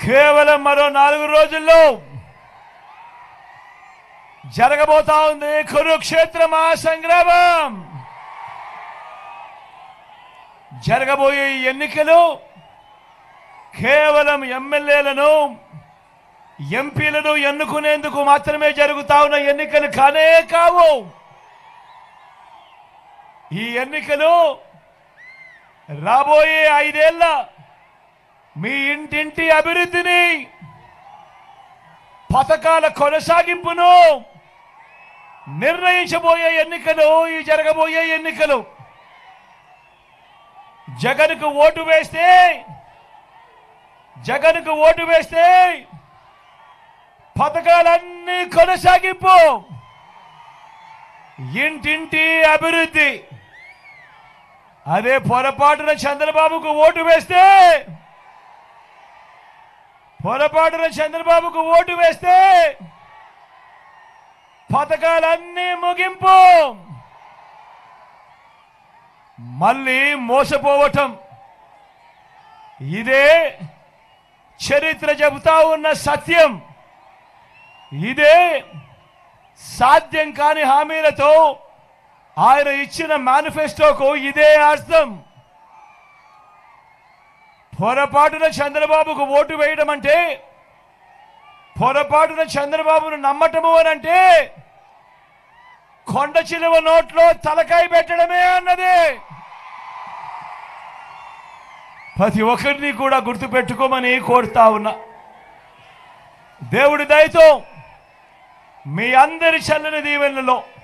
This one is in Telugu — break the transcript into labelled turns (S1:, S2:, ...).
S1: కేవలం మరో నాలుగు రోజుల్లో జరగబోతా ఉంది కురుక్షేత్ర మహాసంగ్రామం జరగబోయే ఈ ఎన్నికలు కేవలం ఎమ్మెల్యేలను ఎంపీలను ఎన్నుకునేందుకు మాత్రమే జరుగుతా ఉన్న ఎన్నికలు కానే కావు ఈ ఎన్నికలు రాబోయే ఐదేళ్ల మీ ఇంటింటి అభివృద్ధిని పథకాల కొనసాగింపును నిర్ణయించబోయే ఎన్నికలు ఈ జరగబోయే ఎన్నికలు జగన్కు ఓటు వేస్తే జగన్కు ఓటు వేస్తే పథకాలన్నీ కొనసాగింపు ఇంటింటి అభివృద్ధి అదే పొరపాటున చంద్రబాబుకు ఓటు వేస్తే పొరపాటున చంద్రబాబుకు ఓటు వేస్తే పథకాలన్నీ ముగింపు మళ్ళీ మోసపోవటం ఇదే చరిత్ర చెబుతా ఉన్న సత్యం ఇదే సాధ్యం కాని హామీలతో ఆయన ఇచ్చిన మేనిఫెస్టోకు ఇదే అర్థం పొరపాటున చంద్రబాబుకు ఓటు వేయడం అంటే పొరపాటున చంద్రబాబును నమ్మటము అని అంటే కొండ చిలువ నోట్లో తలకాయ పెట్టడమే అన్నది ప్రతి ఒక్కరిని కూడా గుర్తుపెట్టుకోమని కోరుతా ఉన్నా దేవుడి దయతో మీ అందరి చల్లని దీవెనలో